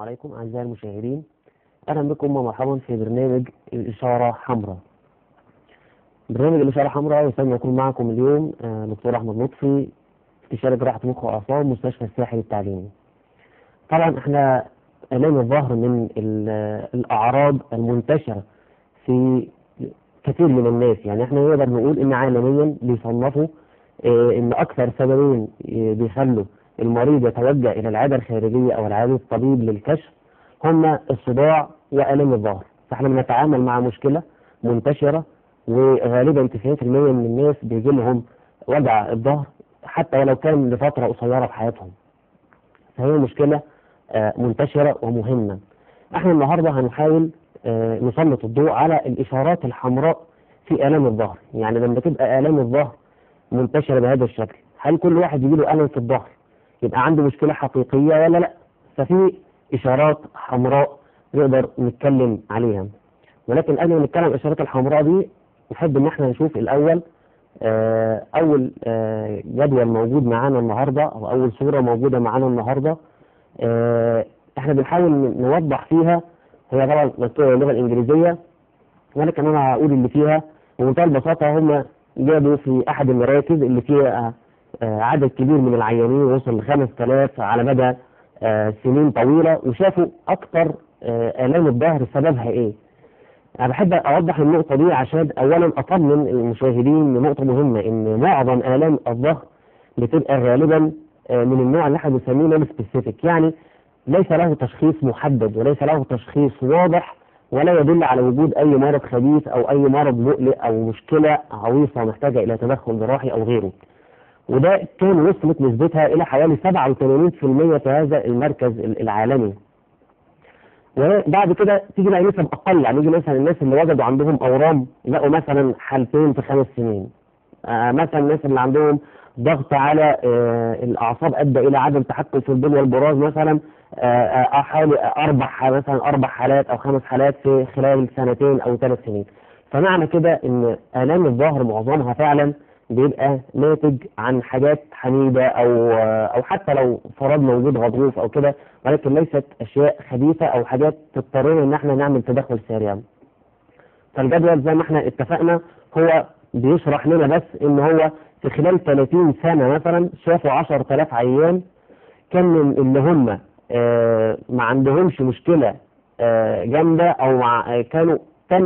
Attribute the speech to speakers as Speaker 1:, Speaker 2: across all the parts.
Speaker 1: عليكم أعزائي المشاهدين أهلا بكم ومرحبا في برنامج الإشارة حمراء برنامج الإشارة حمراء يسعدني أكون معكم اليوم آه، دكتور أحمد لطفي استشاري جراحة مخ وأعصاب مستشفى الساحل التعليمي طبعا احنا آلام الظهر من ال- الأعراض المنتشرة في كثير من الناس يعني احنا نقدر نقول ان عالميا بيصنفوا آه، ان اكثر سببين آه، بيخلوا المريض يتوجه الى العياده الخارجيه او العياده الطبيب للكشف هما الصداع والام الظهر فاحنا بنتعامل مع مشكله منتشره وغالبا 90% من الناس بيجي لهم وجع الظهر حتى ولو كان لفتره قصيره في حياتهم فهي مشكله آه، منتشره ومهمه احنا النهارده هنحاول آه، نسلط الضوء على الاشارات الحمراء في الام الظهر يعني لما تبقى الام الظهر منتشره بهذا الشكل هل كل واحد يجي له الم في الظهر يبقى عنده مشكله حقيقيه ولا لا ففي اشارات حمراء نقدر نتكلم عليها ولكن قبل ما نتكلم عن الاشارات الحمراء دي نحب ان احنا نشوف الاول آه، اول آه، جدول موجود معانا النهارده او اول صوره موجوده معانا النهارده آه، احنا بنحاول ن- نوضح فيها هي طبعا مكتوبه باللغه الانجليزيه ولكن انا هقول اللي فيها بمنتهى البساطه هم جابوا في احد المراكز اللي فيها آه، عدد كبير من العيانين وصل ل 5000 على مدى آه، سنين طويله وشافوا اكثر آه، الام الظهر سببها ايه. انا بحب اوضح النقطه دي عشان اولا اطمن المشاهدين لنقطه مهمه ان معظم الام الظهر بتبقى غالبا آه، من النوع اللي احنا بنسميه نون سبيسيفيك يعني ليس له تشخيص محدد وليس له تشخيص واضح ولا يدل على وجود اي مرض خبيث او اي مرض مقلق او مشكله عويصه محتاجه الى تدخل جراحي او غيره. وده كان وصلت نسبتها الى حوالي 87% في هذا المركز العالمي. وبعد كده تيجي بقى نسب اقل يعني يجي مثلا الناس اللي وجدوا عندهم اورام لقوا مثلا حالتين في خمس سنين. آه مثلا الناس اللي عندهم ضغط على آه الاعصاب ادى الى عدم تحكم في البول والبراز مثلا آه، آه، حوالي اربع ح- مثلا اربع حالات او خمس حالات في خلال سنتين او ثلاث سنين. فمعنى كده ان الام الظهر معظمها فعلا بيبقى ناتج عن حاجات حميده او او حتى لو فرضنا وجود غضروف او كده ولكن ليست اشياء خبيثه او حاجات تضطرنا ان احنا نعمل تدخل سريع. فالجدول زي ما احنا اتفقنا هو بيشرح لنا بس ان هو في خلال 30 سنه مثلا شافوا 10000 عيان كان من اللي هم آه، ما عندهمش مشكله آه، جامده او مع آه، كانوا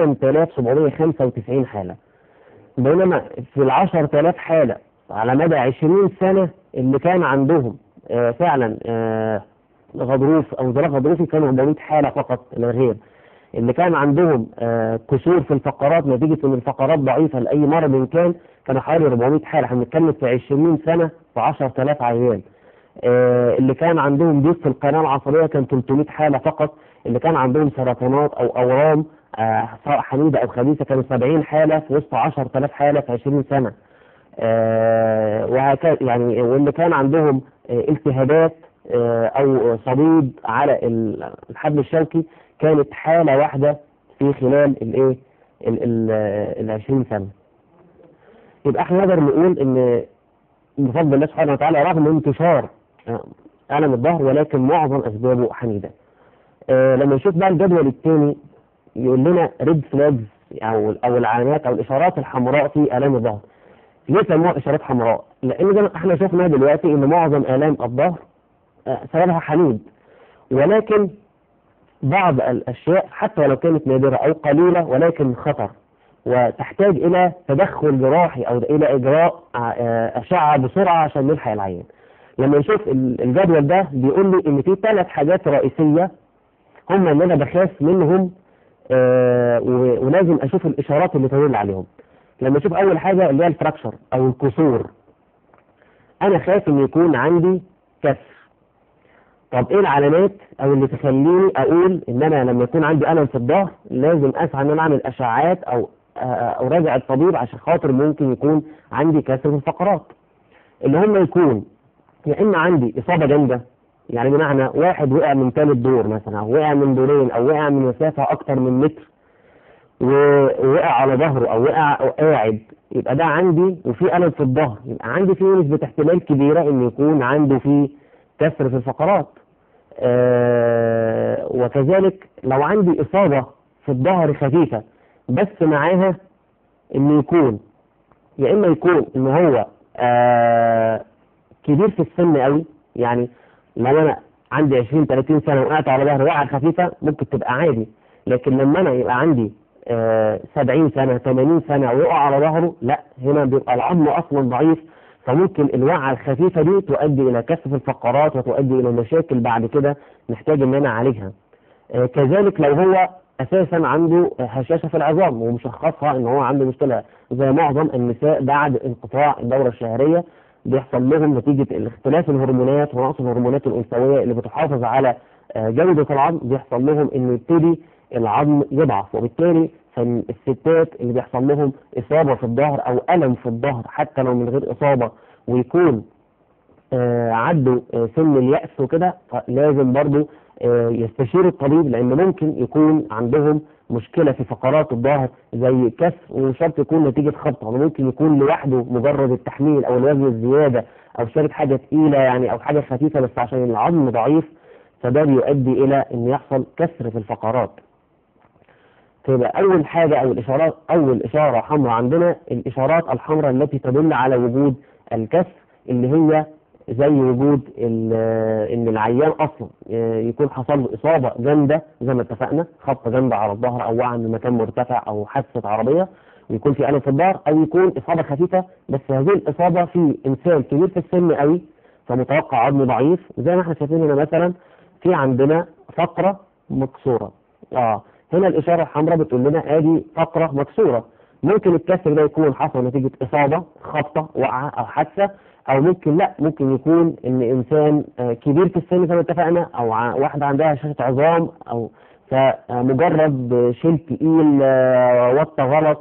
Speaker 1: 8795 حاله بينما في ال 10000 حاله على مدى 20 سنه اللي كان عندهم آه، فعلا آه، غضروف او انزلاق غضروفي كانوا 400 حاله فقط لا غير اللي كان عندهم آه، كسور في الفقرات نتيجه ان الفقرات ضعيفه لاي مرض إن كان كانوا حوالي 400 حاله احنا بنتكلم في 20 سنه في 10000 عيان آه، اللي كان عندهم ضيق في القناه العصبيه كان 300 حاله فقط اللي كان عندهم سرطانات او اورام آه، سواء حميده او خبيثه كانوا 70 حاله في وسط 10000 حاله في 20 سنه آه، وهكذا يعني واللي كان عندهم آه، التهابات آه، او صديد على ال- الحبل الشوكي كانت حاله واحده في خلال الايه ال- ال- ال 20 سنه يبقى احنا نقدر نقول ان بفضل الله سبحانه وتعالى رغم انتشار آه، الم الظهر ولكن معظم اسبابه حميده. آه، لما نشوف بقى الجدول الثاني يقول لنا ريد فلاجز او او العلامات او الاشارات الحمراء في الام الظهر. ليه سموها اشارات حمراء؟ لان زي ما احنا شفنا دلوقتي ان معظم الام الظهر آه، سببها حميد ولكن بعض الاشياء حتى ولو كانت نادره او قليله ولكن خطر وتحتاج الى تدخل جراحي او الى اجراء آه، اشعه بسرعه عشان نلحق العيان. لما نشوف ال- الجدول ده بيقول لي ان في ثلاث حاجات رئيسيه هم اللي انا بخاف منهم آه، و- ولازم اشوف الاشارات اللي تدل عليهم. لما اشوف اول حاجه اللي هي الفراكشر او الكسور. انا خايف ان يكون عندي كسر. طب ايه العلامات او اللي تخليني اقول ان انا لما يكون عندي الم في الظهر لازم اسعى ان انا اعمل اشعاعات او آه، اراجع الطبيب عشان خاطر ممكن يكون عندي كسر في الفقرات. اللي هم يكون يا اما عندي اصابه جامده يعني بمعنى واحد وقع من ثالث دور مثلا او وقع من دورين او وقع من مسافه اكتر من متر ووقع على ظهره او وقع أو قاعد يبقى ده عندي وفي الم في الظهر يبقى عندي فيه نسبه احتمال كبيره ان يكون عنده فيه كسر في الفقرات آه وكذلك لو عندي إصابة في الظهر خفيفة بس معاها إنه يكون يا إما يكون إن هو آه كبير في السن قوي يعني لو أنا عندي 20 30 سنة وقعت على ظهري وقعة خفيفة ممكن تبقى عادي لكن لما أنا يبقى عندي آه 70 سنة 80 سنة ويقع على ظهره لا هنا بيبقى العظم أصلا ضعيف فممكن الوعة الخفيفة دي تؤدي إلى كسف الفقرات وتؤدي إلى مشاكل بعد كده نحتاج إن أنا أعالجها. آه كذلك لو هو أساسا عنده هشاشة في العظام ومشخصها إن هو عنده مشكلة زي معظم النساء بعد انقطاع الدورة الشهرية بيحصل لهم نتيجة اختلاف الهرمونات ونقص الهرمونات الأنثوية اللي بتحافظ على آه جودة العظم بيحصل لهم إنه يبتدي العظم يضعف وبالتالي فالستات اللي بيحصل لهم إصابة في الظهر أو ألم في الظهر حتى لو من غير إصابة ويكون آه عدوا آه سن اليأس وكده لازم برضو آه يستشير الطبيب لأن ممكن يكون عندهم مشكلة في فقرات الظهر زي كسر ومش شرط يكون نتيجة خبطة ممكن يكون لوحده مجرد التحميل أو الوزن الزيادة أو شارك حاجة تقيلة يعني أو حاجة خفيفة بس عشان العظم ضعيف فده بيؤدي إلى إن يحصل كسر في الفقرات فيبقى أول حاجة أو الإشارات أول إشارة حمراء عندنا الإشارات الحمراء التي تدل على وجود الكسر اللي هي زي وجود إن العيان أصلا يكون حصل له إصابة جامدة زي ما اتفقنا خبطة جامدة على الظهر أو وقع من مكان مرتفع أو حادثة عربية ويكون في ألم في الظهر أو يكون إصابة خفيفة بس هذه الإصابة في إنسان كبير في السن قوي فمتوقع عظم ضعيف زي ما احنا شايفين هنا مثلا في عندنا فقرة مكسورة اه هنا الإشارة الحمراء بتقول لنا ادي فقرة مكسورة ممكن الكسر ده يكون حصل نتيجة إصابة خبطة وقعة أو حادثة أو ممكن لا ممكن يكون إن إنسان كبير في السن زي ما اتفقنا أو واحدة عندها هشاشة عظام أو فمجرد شيل تقيل وطة غلط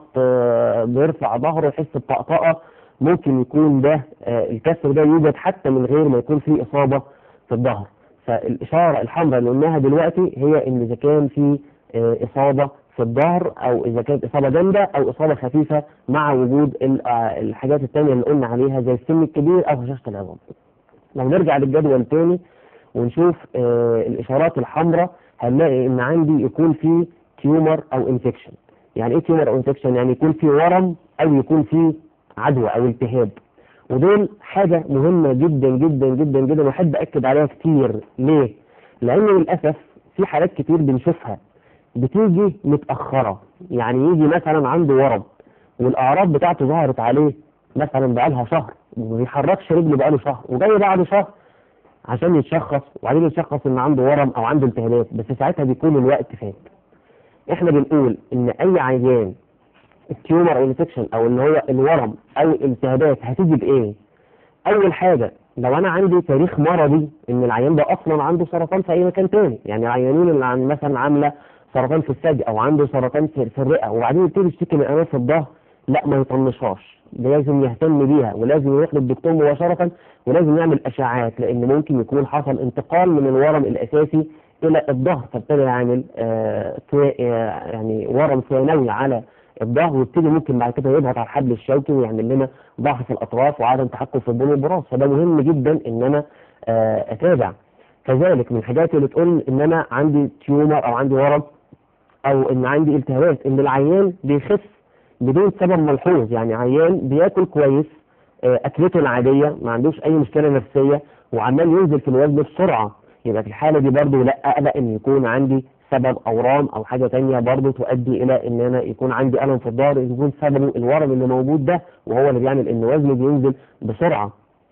Speaker 1: بيرفع ظهره يحس بطقطقة ممكن يكون ده الكسر ده يوجد حتى من غير ما يكون فيه إصابة في الظهر فالإشارة الحمراء اللي قلناها دلوقتي هي إن إذا كان في إصابة في الظهر أو إذا كانت إصابة جامدة أو إصابة خفيفة مع وجود الحاجات التانية اللي قلنا عليها زي السن الكبير أو هشاشة العظام. لو نرجع للجدول تاني ونشوف الإشارات الحمراء هنلاقي إن عندي يكون في تيومر أو انفكشن. يعني إيه تيومر أو انفكشن؟ يعني يكون في ورم أو يكون في عدوى أو التهاب. ودول حاجة مهمة جدا جدا جدا جدا وأحب أكد عليها كتير ليه؟ لأن للأسف في حالات كتير بنشوفها بتيجي متأخرة يعني يجي مثلا عنده ورم والأعراض بتاعته ظهرت عليه مثلا بقالها شهر وما بيحركش رجله بقاله شهر وجاي بعد شهر عشان يتشخص وبعدين يتشخص ان عنده ورم او عنده التهابات بس ساعتها بيكون الوقت فات احنا بنقول ان اي عيان التيومر او الانفكشن او اللي هو الورم او الالتهابات هتيجي بايه اول حاجه لو انا عندي تاريخ مرضي ان العيان ده اصلا عنده سرطان في اي مكان تاني يعني العيانين اللي عن مثلا عامله سرطان في الثدي او عنده سرطان في الرئه وبعدين يبتدي يشتكي من الام في الظهر لا ما يطنشهاش لازم يهتم بيها ولازم يروح للدكتور مباشره ولازم يعمل اشعاعات لان ممكن يكون حصل انتقال من الورم الاساسي الى الظهر فابتدى يعمل آه يعني ورم ثانوي على الظهر ويبتدي ممكن بعد كده يضغط على الحبل الشوكي ويعمل لنا ضعف في الاطراف وعدم تحكم في البول والبراز فده مهم جدا ان انا آه اتابع كذلك من الحاجات اللي تقول ان انا عندي تيومر او عندي ورم او ان عندي التهابات ان العيان بيخف بدون سبب ملحوظ يعني عيان بياكل كويس آه اكلته العاديه ما عندوش اي مشكله نفسيه وعمال ينزل في الوزن بسرعه يبقى في الحاله دي برضه لا اقلق ان يكون عندي سبب اورام او حاجه تانية برضه تؤدي الى ان انا يكون عندي الم في الظهر يكون سببه الورم اللي موجود ده وهو اللي بيعمل ان وزني بينزل بسرعه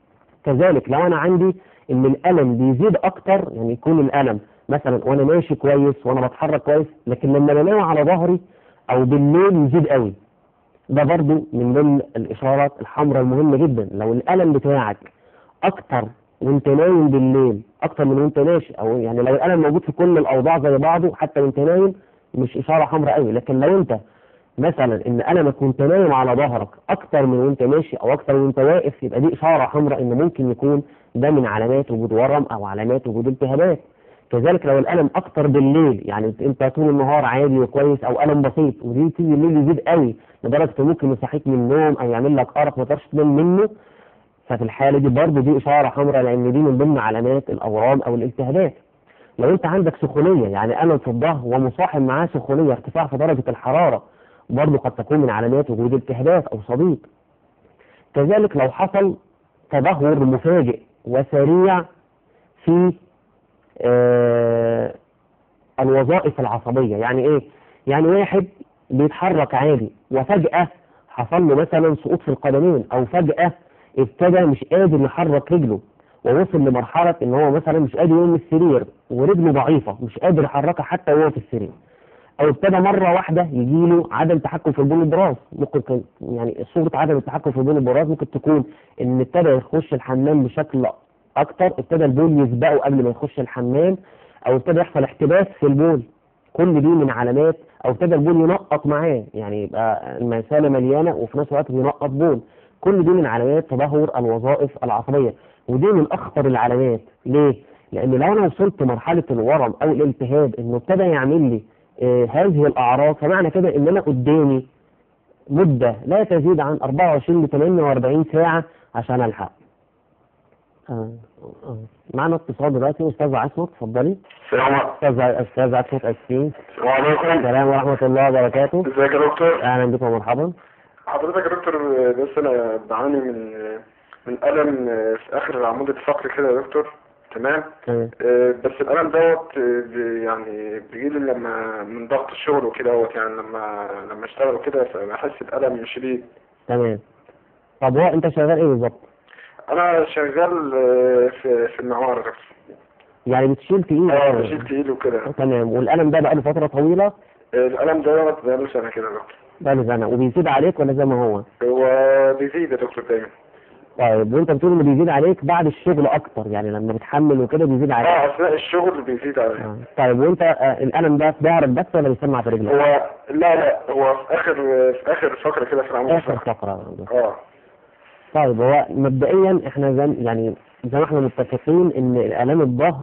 Speaker 1: كذلك لو انا عندي ان الالم بيزيد اكتر يعني يكون الالم مثلا وانا ماشي كويس وانا بتحرك كويس لكن لما بنام على ظهري او بالليل يزيد قوي ده برضو من ضمن الاشارات الحمراء المهمه جدا لو الالم بتاعك اكتر وانت نايم بالليل اكتر من وانت ماشي او يعني لو الالم موجود في كل الاوضاع زي بعضه حتى وانت نايم مش اشاره حمراء قوي لكن لو انت مثلا ان المك وانت نايم على ظهرك اكتر من وانت ماشي او اكتر من وانت واقف يبقى دي اشاره حمراء ان ممكن يكون ده من علامات وجود ورم او علامات وجود التهابات كذلك لو الالم اكتر بالليل يعني انت طول النهار عادي وكويس او الم بسيط ودي تيجي الليل يزيد قوي لدرجه ممكن يصحيك من النوم او يعمل لك ارق ما تقدرش تنام منه ففي الحاله دي برضه دي اشاره حمراء لان دي من ضمن علامات الاورام او الالتهابات لو انت عندك سخونيه يعني الم في الظهر ومصاحب معاه سخونيه ارتفاع في درجه الحراره برضه قد تكون من علامات وجود التهابات او صديد كذلك لو حصل تدهور مفاجئ وسريع في آه الوظائف العصبيه يعني ايه يعني واحد بيتحرك عادي وفجاه حصل له مثلا سقوط في القدمين او فجاه ابتدى مش قادر يحرك رجله ووصل لمرحلة ان هو مثلا مش قادر يقوم من السرير ورجله ضعيفة مش قادر يحركها حتى وهو في السرير او ابتدى مرة واحدة يجيله عدم تحكم في البول البراز ممكن كان يعني صورة عدم التحكم في البول البراز ممكن تكون ان ابتدى يخش الحمام بشكل اكتر ابتدى البول يسبقه قبل ما يخش الحمام او ابتدى يحصل احتباس في البول كل دي من علامات او ابتدى البول ينقط معاه يعني يبقى المسالة مليانة وفي نفس الوقت بينقط بول كل دي من علامات تدهور الوظائف العصبية ودي من اخطر العلامات ليه؟ لان لو انا وصلت مرحلة الورم او الالتهاب انه ابتدى يعمل لي آه هذه الاعراض فمعنى كده ان انا قدامي مدة لا تزيد عن 24 ل 48 ساعة عشان الحق آه آه. معنا اتصال دلوقتي استاذ عصمت اتفضلي
Speaker 2: السلام
Speaker 1: استاذ استاذ عصمت اسفين
Speaker 2: عليكم
Speaker 1: السلام ورحمة الله وبركاته
Speaker 2: ازيك يا دكتور
Speaker 1: اهلا بكم ومرحبا
Speaker 2: حضرتك يا دكتور بس انا بعاني من من الم في اخر العمود الفقري كده يا دكتور تمام
Speaker 1: تمام
Speaker 2: آه، بس الالم دوت آه، بي- يعني بيجيلي لما من ضغط الشغل وكده دوت يعني لما لما اشتغل وكده بحس بألم شديد
Speaker 1: تمام طب هو انت شغال ايه بالظبط؟
Speaker 2: انا شغال آه، في في المعمار يا دكتور
Speaker 1: يعني بتشيل تقيل
Speaker 2: اه بشيل تقيل وكده
Speaker 1: تمام والالم ده بقاله فتره طويله
Speaker 2: آه، الالم دوت بقاله سنه كده يا دكتور
Speaker 1: بقاله سنه وبيزيد عليك ولا زي ما هو؟
Speaker 2: هو بيزيد يا دكتور دايما
Speaker 1: طيب وانت بتقول انه بيزيد عليك بعد الشغل اكتر يعني لما بتحمل وكده بيزيد عليك
Speaker 2: اه اثناء الشغل بيزيد عليا
Speaker 1: آه. طيب وانت آه الالم ده في ظهرك بس ولا بيسمع في رجلك؟
Speaker 2: هو لا لا هو في اخر في اخر فقره كده في العمود
Speaker 1: اخر
Speaker 2: الفقري
Speaker 1: فقره
Speaker 2: اه
Speaker 1: طيب هو مبدئيا احنا زي يعني زي ما احنا متفقين ان الالام الظهر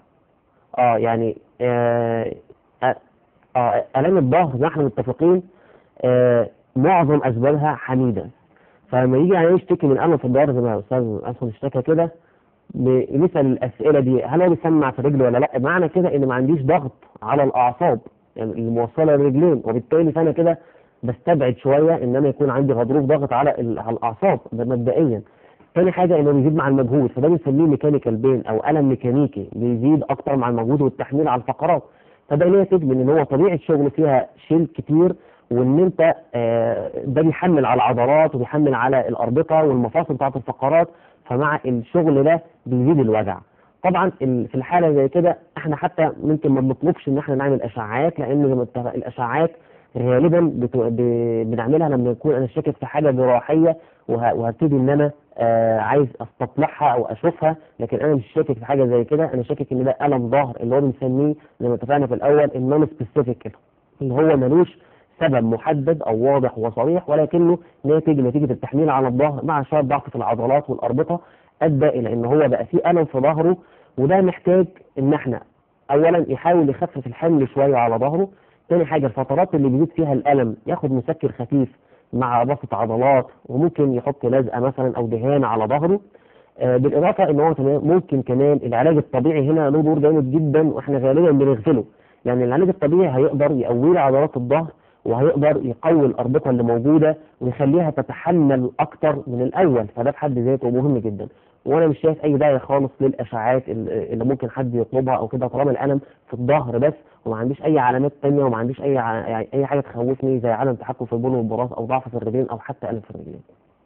Speaker 1: اه يعني اه, آه, آه الام الظهر زي ما احنا متفقين آه معظم اسبابها حميده فلما يجي يعني يشتكي من الم في الظهر زي ما الاستاذ اصلا اشتكى كده بنسال الاسئله دي هل هو بيسمع في رجله ولا لا معنى كده ان ما عنديش ضغط على الاعصاب يعني اللي موصله للرجلين وبالتالي فانا كده بستبعد شويه ان انا يكون عندي غضروف ضغط على ال- على الاعصاب ده مبدئيا تاني حاجه انه بيزيد مع المجهود فده بنسميه ميكانيكال بين او الم ميكانيكي بيزيد اكتر مع المجهود والتحميل على الفقرات فده ناتج من ان هو طبيعه شغل فيها شيل كتير وان انت آه، ده بيحمل على العضلات وبيحمل على الاربطه والمفاصل بتاعت الفقرات فمع الشغل ده بيزيد الوجع طبعا ال- في الحاله زي كده احنا حتى ممكن ما بنطلبش ان احنا نعمل اشعاعات لان زي ما اتفق- الاشعاعات غالبا بت- ب- بنعملها لما يكون انا شاكك في حاجه جراحيه وه- وهبتدي ان انا آه عايز استطلعها او اشوفها لكن انا مش شاكك في حاجه زي كده انا شاكك ان ده الم ظهر اللي هو بنسميه زي ما اتفقنا في الاول النون سبيسيفيك اللي هو ملوش سبب محدد او واضح وصريح ولكنه ناتج نتيجه التحميل على الظهر مع شويه ضعف في العضلات والاربطه ادى الى ان هو بقى فيه الم في ظهره وده محتاج ان احنا اولا يحاول يخفف الحمل شويه على ظهره تاني حاجه الفترات اللي بيزيد فيها الالم ياخد مسكن خفيف مع بسط عضلات وممكن يحط لزقه مثلا او دهان على ظهره آه، بالاضافه ان هو كمان ممكن كمان العلاج الطبيعي هنا له دور جامد جدا واحنا غالبا بنغفله يعني العلاج الطبيعي هيقدر يقوي لي عضلات الظهر وهيقدر يقوي الاربطه اللي موجوده ويخليها تتحمل اكتر من الاول فده في حد ذاته مهم جدا وانا مش شايف اي داعي خالص للاشعاعات ال- اللي ممكن حد يطلبها او كده طالما الالم في الظهر بس وما عنديش اي علامات تانية وما عنديش اي ع- يعني اي حاجه تخوفني زي عدم تحكم في البول والبراز او ضعف في الرجلين او حتى الم في الرجلين.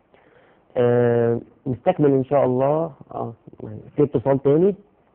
Speaker 1: آه نستكمل ان شاء الله اه يعني في اتصال تاني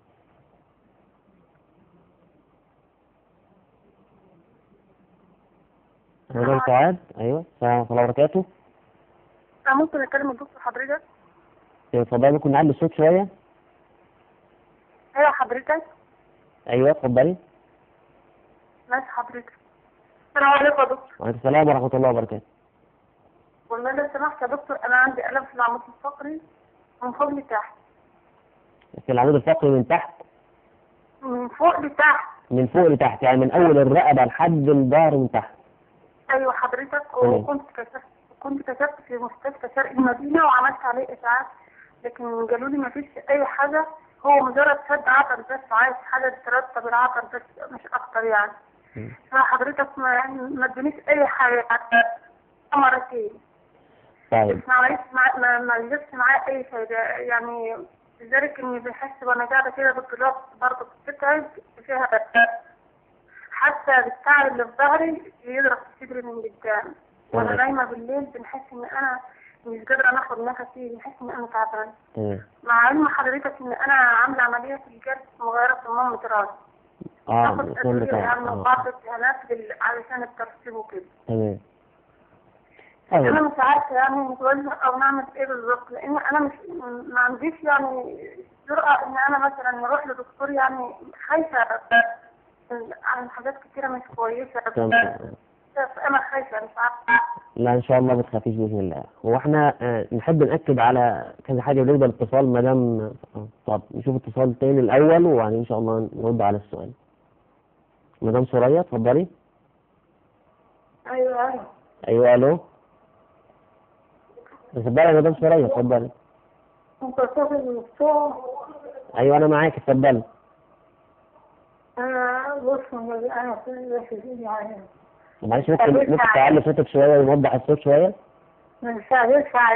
Speaker 1: مدام سعاد ايوه السلام ورحمه الله وبركاته
Speaker 3: أنا ممكن أكلم الدكتور حضرتك؟
Speaker 1: اتفضلي ممكن نعلي الصوت شويه
Speaker 3: أيوة حضرتك؟
Speaker 1: ايوه اتفضلي
Speaker 3: ماشي حضرتك. السلام عليكم يا دكتور.
Speaker 1: وعليكم السلام ورحمه الله وبركاته
Speaker 3: والله لو سمحت يا دكتور أنا عندي ألم في العمود الفقري من فوق لتحت.
Speaker 1: في العمود الفقري من تحت
Speaker 3: من فوق لتحت.
Speaker 1: من فوق لتحت يعني من اول الرقبه لحد الظهر من تحت
Speaker 3: أيوة حضرتك
Speaker 1: تمام.
Speaker 3: وكنت كشفت كنت كشفت في مستشفى شرق المدينة وعملت عليه إشعاعات لكن قالوا لي ما فيش أي حاجة هو مجرد سد عطر بس عايز حاجة ترطب العطر بس مش أكتر يعني
Speaker 1: مم.
Speaker 3: فحضرتك ما يعني ما ادونيش أي حاجة مرتين
Speaker 1: طيب
Speaker 3: ما عملتش مع... ما ما جبتش معاه أي فايدة يعني لذلك إني بحس وأنا قاعدة كده بالطلاب برضه بتتعب فيها حتى بالتعب اللي في ظهري يضرب في صدري من قدام وأنا
Speaker 1: تمام.
Speaker 3: نايمة بالليل بنحس إن أنا مش قادرة ناخد نفسي بنحس إن أنا تعبانة
Speaker 1: تمام
Speaker 3: مع علم حضرتك ان انا عامله عمليه في الجلد مغيره صمام راسي
Speaker 1: اه
Speaker 3: باخد
Speaker 1: الاسنان
Speaker 3: ادويه
Speaker 1: بتاعك
Speaker 3: يعني
Speaker 1: اه
Speaker 3: بعض الالتهابات بال- علشان الترسيب وكده
Speaker 1: تمام
Speaker 3: انا
Speaker 1: طيب
Speaker 3: مش عارفه يعني نقول او نعمل ايه بالظبط لان انا مش ما عنديش يعني جرأة ان انا مثلا نروح لدكتور يعني خايفه عن حاجات كتيره مش كويسه
Speaker 1: تمام
Speaker 3: انا خايفه مش عارفه
Speaker 1: لا ان شاء الله ما تخافيش باذن الله هو احنا آه، نحب ناكد على كذا حاجه بالنسبه للاتصال ما دام آه، طب نشوف اتصال تاني الاول وبعدين ان شاء الله نرد على السؤال مدام سوريا اتفضلي
Speaker 3: ايوه ايوه
Speaker 1: ايوه الو اتفضلي يا مدام سوريا اتفضلي
Speaker 3: انت صوت الدكتور
Speaker 1: ايوه انا معاك اتفضلي
Speaker 3: انا بص انا في يعني
Speaker 1: معلش ممكن ممكن تعلي صوتك شويه ونوضح الصوت شويه
Speaker 3: مش هينفع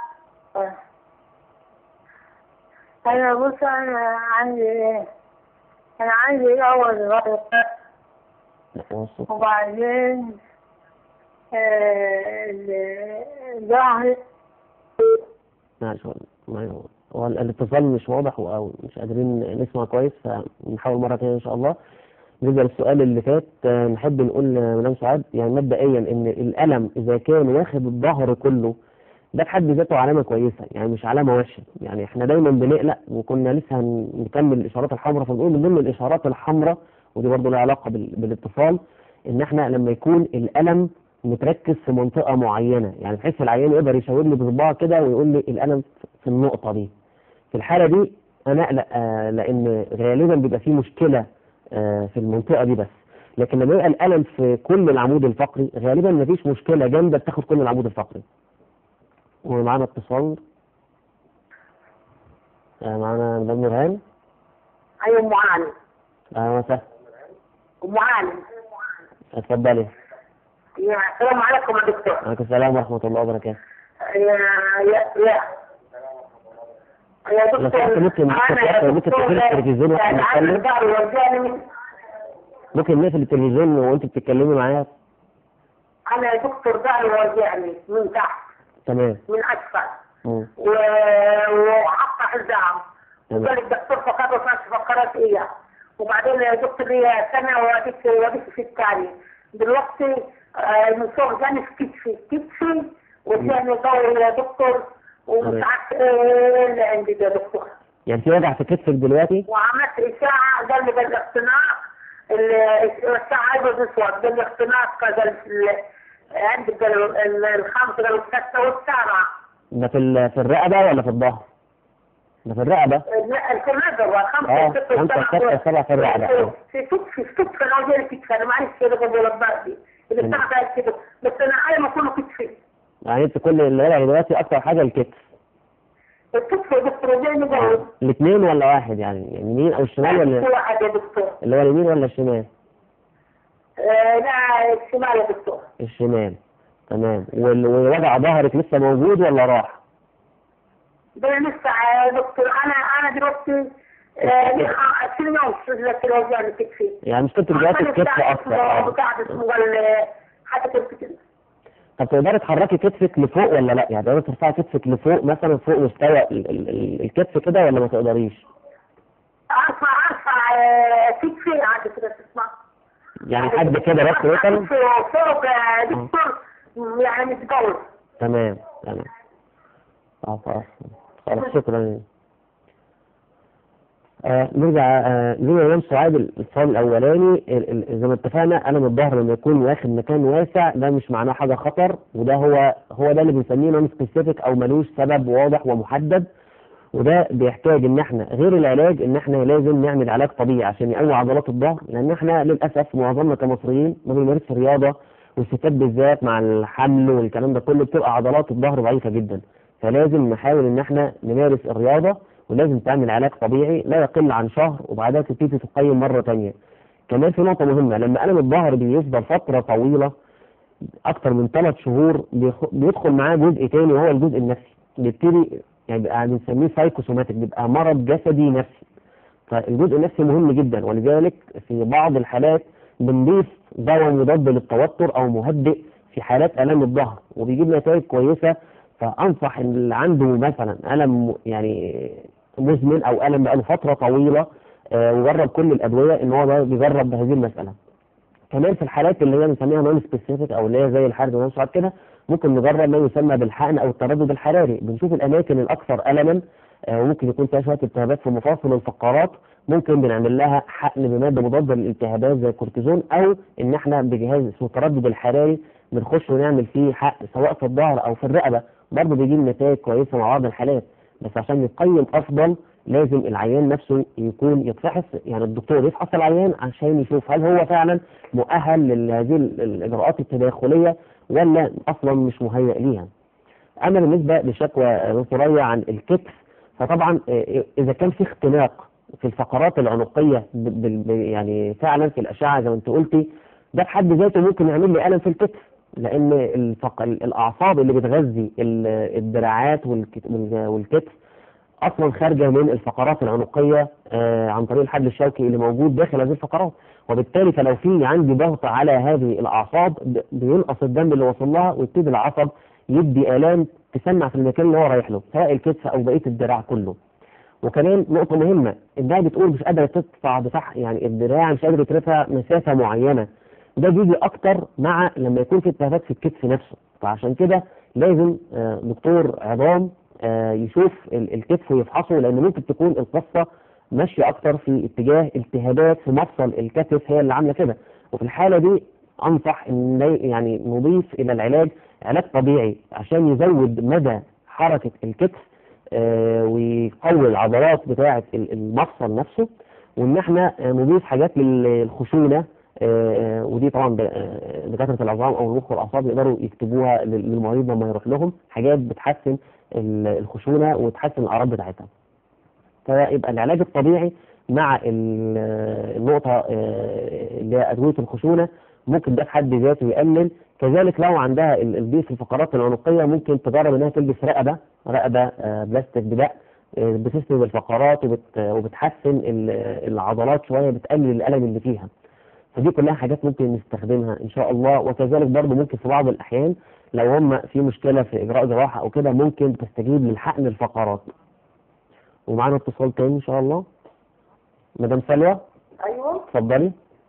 Speaker 3: أنا بص أنا عندي أنا عندي أول غلط
Speaker 1: لا، هو الصوت
Speaker 3: وبعدين آه، ال- ظهري
Speaker 1: معلش هو ما- هو الاتصال مش واضح او مش قادرين نسمع كويس فنحاول مره تانية ان شاء الله بالنسبه للسؤال اللي فات آه، نحب نقول لمدام سعاد يعني مبدئيا ان الالم اذا كان واخد الظهر كله ده في حد ذاته علامه كويسه يعني مش علامه وحشه يعني احنا دايما بنقلق وكنا لسه هنكمل الاشارات الحمراء فبنقول من ضمن الاشارات الحمراء ودي برضه لها علاقه بال- بالاتصال ان احنا لما يكون الالم متركز في منطقه معينه يعني بحيث العيان يقدر يشاور لي بصباعه كده ويقول لي الالم في النقطه دي في الحاله دي انا اقلق آه لان غالبا بيبقى في مشكله آه في المنطقه دي بس لكن لما يبقى الالم في كل العمود الفقري غالبا مفيش مشكله جامده بتاخد كل العمود الفقري ومعانا اتصال آه معانا مدام نورهان
Speaker 3: أيوة أم علي
Speaker 1: اهلا وسهلا
Speaker 3: أم علي
Speaker 1: اتفضلي
Speaker 3: يا السلام عليكم يا دكتور
Speaker 1: عليكم السلام ورحمه الله وبركاته
Speaker 3: يا يا يا يا
Speaker 1: لو
Speaker 3: دكتور
Speaker 1: سمحت ممكن
Speaker 3: أنا
Speaker 1: ممكن
Speaker 3: يا
Speaker 1: تقفل
Speaker 3: دكتور
Speaker 1: التلفزيون واحنا
Speaker 3: يعني عندي
Speaker 1: بنتكلم
Speaker 3: ظهري وجعني
Speaker 1: ممكن نقفل التلفزيون وانت بتتكلمي معايا
Speaker 3: أنا يا دكتور ظهري وجعني من تحت
Speaker 1: تمام
Speaker 3: من أسفل
Speaker 1: مم.
Speaker 3: و- وحط حزام
Speaker 1: تمام
Speaker 3: وقال الدكتور فقط وكانت فقرات إياه وبعدين يا دكتور لي سنة ووديت وديت في الثاني دلوقتي آه، من فوق جاني في كتفي كتفي والثاني دوري يا دكتور ومش
Speaker 1: تمام.
Speaker 3: عارف ايه اللي عندي ده يا دكتور
Speaker 1: يعني في وجع في كتفك دلوقتي
Speaker 3: وعملت إشاعة قال لي ده الاقتناع ال- الساعة عايزة تسود ده الاقتناع كذا ال- عندي قال ال- الخامس قال الستة والسابعة
Speaker 1: ده في ال- في الرقبه ولا في الظهر؟ ده في الرقبه
Speaker 3: الكنادر
Speaker 1: اه
Speaker 3: والخمسة والستة
Speaker 1: خمسه سته
Speaker 3: والسبعة
Speaker 1: سبعه في الرقبه
Speaker 3: في كتفي في كتفي انا وجهي كتفي انا معلش كده بقول الضربي اللي
Speaker 1: مم.
Speaker 3: بتاع ده كده بس انا عايزه كله كتفي
Speaker 1: يعني انت كل اللي وجع دلوقتي اكتر حاجه الكتف
Speaker 3: الكتف يا دكتور زي ما بقول
Speaker 1: الاثنين ولا واحد يعني يعني اليمين او الشمال
Speaker 3: في
Speaker 1: ولا
Speaker 3: واحد يا دكتور
Speaker 1: اللي هو اليمين ولا الشمال؟
Speaker 3: آه، لا الشمال يا دكتور
Speaker 1: الشمال تمام وال- ووجع ظهرك لسه موجود ولا راح؟
Speaker 3: ده لسه يا دكتور انا انا دلوقتي آه، لي خ- 20 يوم رجلك كده وجعني كتفي
Speaker 1: يعني مشكلتك دلوقتي الكتف اكتر اه
Speaker 3: بتاع اسمه ال- حاجه كده
Speaker 1: طب تقدري تحركي كتفك لفوق ولا لا؟ يعني تقدري ترفعي كتفك لفوق مثلا فوق مستوى ال- ال- ال- الكتف كده ولا ما تقدريش؟
Speaker 3: ارفع ارفع آه، كتفي عادي كده تسمع
Speaker 1: يعني حد كده بس مثلا
Speaker 3: فوق فوق آه، دكتور يعني متجوز
Speaker 1: تمام تمام اه خلاص خلاص شكرا آه نرجع آه نرجع لمدام سعاد الاتصال الاولاني ال- ال- زي ما اتفقنا الم الظهر لما يكون واخد مكان واسع ده مش معناه حاجه خطر وده هو هو ده اللي بنسميه نون سبيسيفيك او ملوش سبب واضح ومحدد وده بيحتاج ان احنا غير العلاج ان احنا لازم نعمل علاج طبيعي عشان يقوي عضلات الظهر لان احنا للاسف معظمنا كمصريين ما بنمارسش رياضه والستات بالذات مع الحمل والكلام ده كله بتبقى عضلات الظهر ضعيفه جدا فلازم نحاول ان احنا نمارس الرياضه ولازم تعمل علاج طبيعي لا يقل عن شهر وبعدها تبتدي تقيم مرة تانية كمان في نقطة مهمة لما ألم الظهر بيفضل فترة طويلة أكتر من ثلاث شهور بيخ- بيدخل معاه جزء تاني وهو الجزء النفسي بيبتدي يعني بيبقى بنسميه سايكوسوماتيك بيبقى مرض جسدي نفسي فالجزء النفسي مهم جدا ولذلك في بعض الحالات بنضيف دواء مضاد للتوتر او مهدئ في حالات الام الظهر وبيجيب نتائج كويسه فانصح ان اللي عنده مثلا الم يعني مزمن او الم بقاله فتره طويله آه، وجرب كل الادويه ان هو ده بيجرب هذه المساله كمان في الحالات اللي هي بنسميها نون سبيسيفيك او اللي هي زي الحرب والنصعد كده ممكن نجرب ما يسمى بالحقن او التردد الحراري بنشوف الاماكن الاكثر الما آه، وممكن يكون فيها شويه التهابات في مفاصل الفقرات ممكن بنعمل لها حقن بماده مضاده للالتهابات زي الكورتيزون او ان احنا بجهاز اسمه التردد الحراري بنخش ونعمل فيه حقن سواء في الظهر او في الرقبه برضه بيجيب نتائج كويسه مع بعض الحالات بس عشان يقيم افضل لازم العيان نفسه يكون يتفحص يعني الدكتور يفحص العيان عشان يشوف هل هو فعلا مؤهل لهذه ال- الاجراءات التداخليه ولا اصلا مش مهيئ ليها. اما بالنسبه لشكوى ثريا عن الكتف فطبعا آه، اذا كان في اختناق في الفقرات العنقيه ب- بال- ب- يعني فعلا في الاشعه زي ما انت قلتي ده بحد ذاته ممكن يعمل لي الم في الكتف لان الفق... الاعصاب اللي بتغذي ال- الدراعات والكت- وال- والكتف اصلا خارجه من الفقرات العنقيه آه، عن طريق الحبل الشوكي اللي موجود داخل هذه الفقرات وبالتالي فلو في عندي ضغط على هذه الاعصاب ب- بينقص الدم اللي وصل لها ويبتدي العصب يدي الام تسمع في المكان اللي هو رايح له سواء الكتف او بقيه الدراع كله وكمان نقطة مهمة إنها بتقول مش قادرة تدفع بصح يعني الدراع مش قادر يترفع مسافة معينة ده بيجي أكتر مع لما يكون في التهابات في الكتف نفسه فعشان كده لازم آه، دكتور عظام آه، يشوف ال- الكتف ويفحصه لأن ممكن تكون القصة ماشية أكتر في اتجاه التهابات في مفصل الكتف هي اللي عاملة كده وفي الحالة دي أنصح إن لا- يعني نضيف إلى العلاج علاج طبيعي عشان يزود مدى حركة الكتف آه، ويقوي العضلات بتاعة ال- المفصل نفسه وإن احنا آه، نضيف حاجات للخشونة آه، آه، ودي طبعا ب- آه، دكاترة العظام أو المخ والأعصاب يقدروا يكتبوها لل- للمريض لما يروح لهم حاجات بتحسن ال- الخشونة وتحسن الأعراض بتاعتها. فيبقى العلاج الطبيعي مع ال- النقطة آه، اللي هي أدوية الخشونة ممكن ده في حد ذاته يقلل كذلك لو عندها ال- الضيف في الفقرات العنقية ممكن تجرب إنها تلبس رقبة رقبة آه، بلاستيك بدق آه، بتسند الفقرات وبت وبتحسن ال- العضلات شوية بتقلل الألم اللي فيها فدي كلها حاجات ممكن نستخدمها إن شاء الله وكذلك برضه ممكن في بعض الأحيان لو هم في مشكلة في إجراء جراحة أو كده ممكن تستجيب للحقن الفقرات ومعانا اتصال تاني إن شاء الله مدام سلوى
Speaker 4: ايوه
Speaker 1: اتفضلي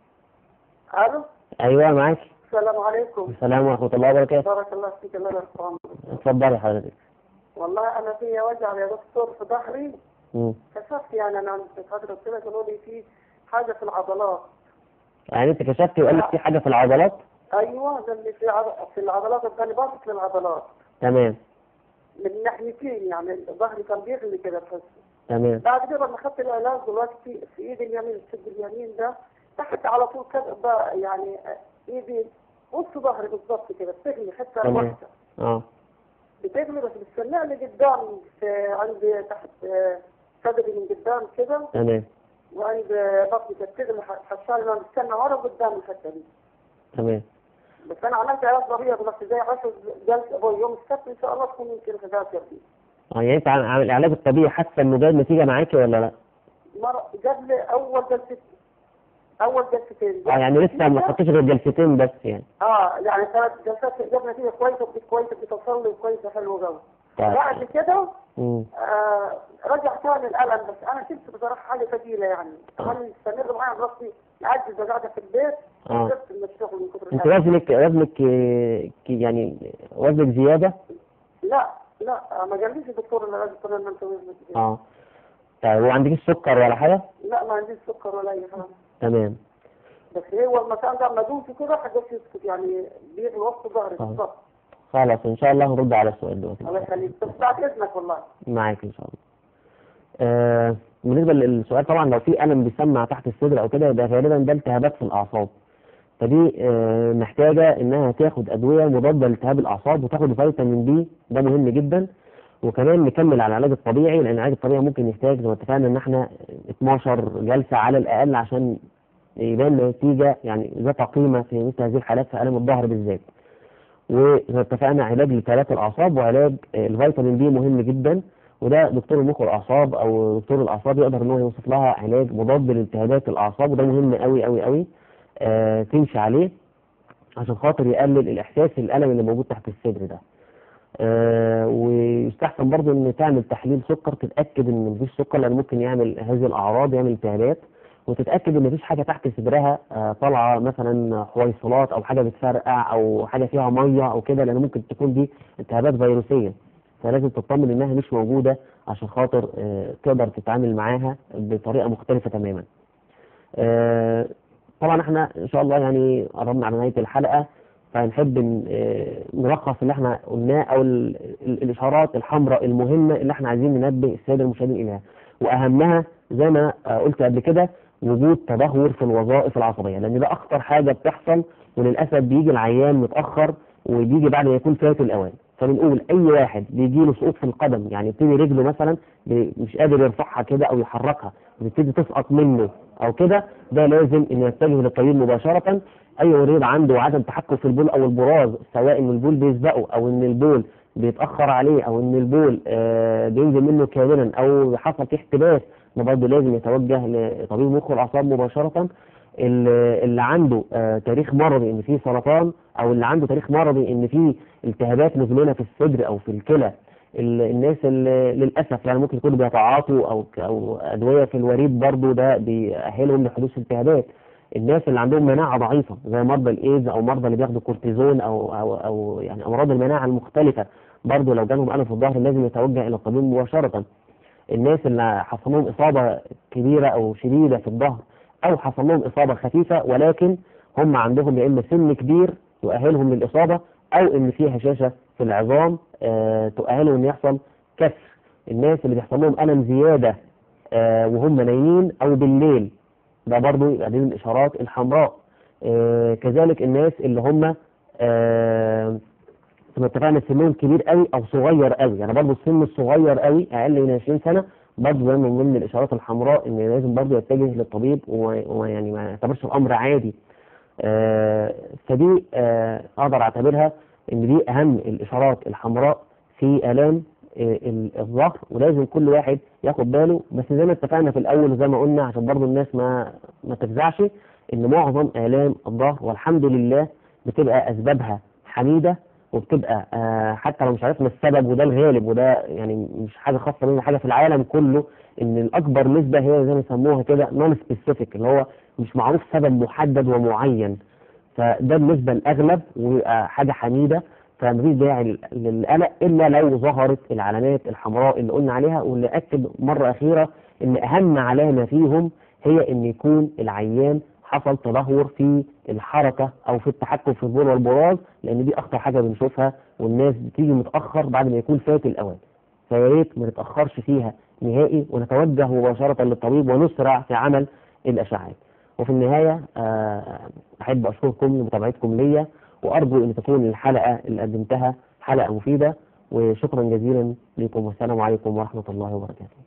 Speaker 4: الو
Speaker 1: أيوه معاك
Speaker 4: السلام عليكم
Speaker 1: السلام ورحمة الله وبركاته
Speaker 4: بارك الله فيك الله يرحمك
Speaker 1: اتفضلي حضرتك
Speaker 4: والله انا في وجع يا دكتور في ظهري
Speaker 1: مم.
Speaker 4: كشفت يعني انا عند فتره كده قالوا لي في حاجه في العضلات
Speaker 1: يعني انت كشفتي وقال لك في حاجة في العضلات
Speaker 4: ايوه ده اللي في عض... في العضلات الثاني باصص للعضلات
Speaker 1: تمام
Speaker 4: من ناحيتين يعني ظهري كان بيغلي كده بس
Speaker 1: تمام
Speaker 4: بعد كده لما اخذت العلاج دلوقتي في ايدي اليمين الشد اليمين ده تحت على طول كده بقى يعني ايدي وسط ظهري بالظبط كده بتغلي حتى
Speaker 1: تمام.
Speaker 4: واحده
Speaker 1: اه
Speaker 4: بتغلي بس بتسمع لي قدام في عندي تحت آه، صدري من قدام كده
Speaker 1: تمام
Speaker 4: وعند بطني كانت بتغلي حشالي انا بستنى ورا وقدام الحته دي
Speaker 1: تمام
Speaker 4: بس انا عملت علاج ضريبه بس زي 10 جلسه أبوي يوم السبت ان شاء الله تكون يمكن غداء فيه
Speaker 1: اه يعني انت عن عن العلاج الطبيعي حاسه انه جايب نتيجه معاكي ولا لا؟
Speaker 4: مرة جاب لي اول جلسه اول جلستين
Speaker 1: اه يعني لسه ما خدتش غير جلستين بس يعني
Speaker 4: اه يعني ثلاث جلسات جاب نتيجه كويسه وبقيت كويسه بتصلي كويسه حلوه قوي
Speaker 1: طيب
Speaker 4: بعد كده
Speaker 1: مم.
Speaker 4: آه رجع تاني الالم بس انا شفت بصراحه حاجه ثقيله يعني كمان يستمر معايا راسي معجزه قاعده في البيت
Speaker 1: اه
Speaker 4: شفت من الشغل من كتر
Speaker 1: انت
Speaker 4: الألم.
Speaker 1: وزنك وزنك آه، ك- يعني وزنك زياده؟
Speaker 4: لا لا ما قاليش الدكتور انا لازم تقول ان انت وزنك كده.
Speaker 1: اه طيب وعندكش سكر ولا حاجه؟
Speaker 4: لا ما عنديش سكر ولا اي حاجه
Speaker 1: تمام
Speaker 4: بس هو المكان ده لما ادوسه كده حاجات يسكت يعني بيغلي وسط ظهري
Speaker 1: آه.
Speaker 4: بالظبط
Speaker 1: خلاص ان شاء الله هنرد على السؤال دلوقتي
Speaker 4: الله يخليك بس بعد اذنك والله
Speaker 1: معاك ان شاء الله. آه بالنسبه للسؤال طبعا لو في الم بيسمع تحت الصدر او كده يبقى غالبا ده التهابات في الاعصاب. فدي آه محتاجه انها تاخد ادويه مضاده لالتهاب الاعصاب وتاخد فيتامين بي ده مهم جدا وكمان نكمل على العلاج الطبيعي لان العلاج الطبيعي ممكن يحتاج زي ما اتفقنا ان احنا 12 جلسه على الاقل عشان يبان نتيجه يعني ذات قيمه في مثل هذه الحالات في الم الظهر بالذات. وزي ما اتفقنا علاج لتلات الاعصاب وعلاج آه، الفيتامين بي مهم جدا وده دكتور المخ والاعصاب او دكتور الاعصاب يقدر ان هو يوصف لها علاج مضاد لالتهابات الاعصاب وده مهم قوي قوي قوي آه تمشي عليه عشان خاطر يقلل الاحساس الالم اللي موجود تحت الصدر ده. آه ويستحسن برضه ان تعمل تحليل سكر تتاكد ان مفيش سكر لان ممكن يعمل هذه الاعراض يعمل التهابات وتتاكد ان مفيش حاجه تحت صدرها آه طالعه مثلا حويصلات او حاجه بتفرقع او حاجه فيها ميه او كده لان ممكن تكون دي التهابات فيروسيه فلازم تطمن انها مش موجوده عشان خاطر آه تقدر تتعامل معاها بطريقه مختلفه تماما. آه طبعا احنا ان شاء الله يعني قربنا على نهايه الحلقه فهنحب ن- آه، نلخص اللي احنا قلناه او ال- ال- الاشارات الحمراء المهمه اللي احنا عايزين ننبه الساده المشاهدين اليها واهمها زي ما آه، قلت قبل كده وجود تدهور في الوظائف العصبيه لان ده اخطر حاجه بتحصل وللاسف بيجي العيان متاخر وبيجي بعد ما يكون فات الاوان فبنقول اي واحد بيجي له سقوط في القدم يعني يبتدي رجله مثلا ب- مش قادر يرفعها كده او يحركها بتبتدي تسقط منه او كده ده لازم ان يتجه للطبيب مباشره اي مريض عنده عدم تحكم في البول او البراز سواء ان البول بيسبقه او ان البول بيتاخر عليه او ان البول آه بينزل منه كاملا او حصل فيه احتباس ده برضه لازم يتوجه لطبيب مخ والاعصاب مباشره اللي اللي عنده آه تاريخ مرضي ان فيه سرطان او اللي عنده تاريخ مرضي ان فيه التهابات مزمنه في الصدر او في الكلى ال- الناس اللي للاسف يعني ممكن يكونوا بيتعاطوا او او ادويه في الوريد برضه ده بيأهلهم لحدوث التهابات الناس اللي عندهم مناعه ضعيفه زي مرضى الايدز او مرضى اللي بياخدوا كورتيزون او او او يعني امراض المناعه المختلفه برضه لو جالهم الم في الظهر لازم يتوجه الى الطبيب مباشره الناس اللي حصل لهم اصابه كبيره او شديده في الظهر او حصل لهم اصابه خفيفه ولكن هم عندهم يا اما سن كبير يؤهلهم للاصابه او ان في هشاشه في العظام آه تؤهلهم ان يحصل كسر الناس اللي بيحصل لهم الم زياده آه وهم نايمين او بالليل ده برضو يبقى دي من الاشارات الحمراء آه كذلك الناس اللي هم آه زي ما اتفقنا سنهم كبير قوي او صغير قوي يعني برضو السن الصغير قوي اقل من 20 سنه برضو ده من ضمن الاشارات الحمراء ان لازم برضو يتجه للطبيب وما- ويعني ما يعتبرش الامر عادي آه فدي آه اقدر اعتبرها ان دي اهم الاشارات الحمراء في الام آه، ال- الظهر ولازم كل واحد ياخد باله بس زي ما اتفقنا في الاول وزي ما قلنا عشان برضو الناس ما ما تفزعش ان معظم الام الظهر والحمد لله بتبقى اسبابها حميده وبتبقى آه حتى لو مش عرفنا السبب وده الغالب وده يعني مش حاجه خاصه بينا حاجه في العالم كله ان الاكبر نسبه هي زي ما يسموها كده نون سبيسيفيك اللي هو مش معروف سبب محدد ومعين فده بالنسبه الاغلب ويبقى حاجه حميده فمفيش داعي للقلق الا لو ظهرت العلامات الحمراء اللي قلنا عليها واللي اكد مره اخيره ان اهم علامه فيهم هي ان يكون العيان حصل تدهور في الحركه او في التحكم في البول والبراز لان دي اخطر حاجه بنشوفها والناس بتيجي متاخر بعد ما يكون فات الاوان فيا ريت ما نتاخرش فيها نهائي ونتوجه مباشره للطبيب ونسرع في عمل الاشعاعات وفي النهايه آه، احب اشكركم لمتابعتكم ليا وارجو ان تكون الحلقه اللي قدمتها حلقه مفيده وشكرا جزيلا لكم والسلام عليكم ورحمه الله وبركاته